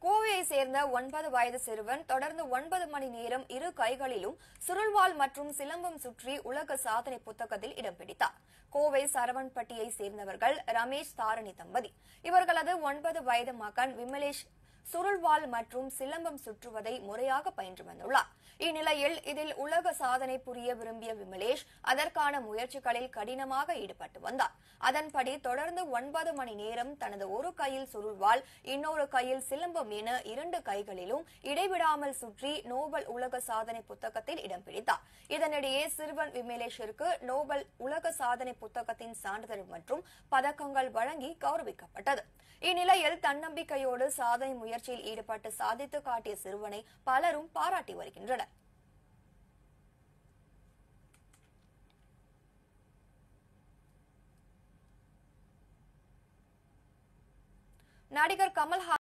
கோவையை சேர்ந்த ஒன்பது வயது சிறுவன் தொடர்ந்து ஒன்பது மணி நேரம் இரு கைகளிலும் சுருள்வாள் மற்றும் சிலம்பம் சுற்றி உலக சாதனை புத்தகத்தில் இடம் பிடித்தார் கோவை சரவண்பட்டியை சேர்ந்தவர்கள் ரமேஷ் தாரணி தம்பதி இவர்களது ஒன்பது வயது மகன் விமலேஷ் சுருள்வாள் மற்றும் சிலம்பம் சுற்றுவதை முறையாக பயின்று வந்துள்ளார் இந்நிலையில் இதில் உலக சாதனை புரிய விரும்பிய விமலேஷ் அதற்கான முயற்சிகளில் கடினமாக ஈடுபட்டு வந்தார் அதன்படி தொடர்ந்து ஒன்பது மணி நேரம் தனது ஒரு கையில் சுருள்வாள் இன்னொரு கையில் சிலம்பம் என இரண்டு கைகளிலும் இடைவிடாமல் சுற்றி நோபல் உலக சாதனை புத்தகத்தில் இடம் பிடித்தார் இதனிடையே சிறுவன் விமலேஷிற்கு நோபல் உலக சாதனை புத்தகத்தின் சான்றிதழ் மற்றும் பதக்கங்கள் வழங்கி கௌரவிக்கப்பட்டது இந்நிலையில் தன்னம்பிக்கையோடு சாதனை முயற்சியில் ஈடுபட்டு சாதித்து காட்டிய சிறுவனை பலரும் பாராட்டி வருகின்றனர் நடிகர் கமல்ஹாசன்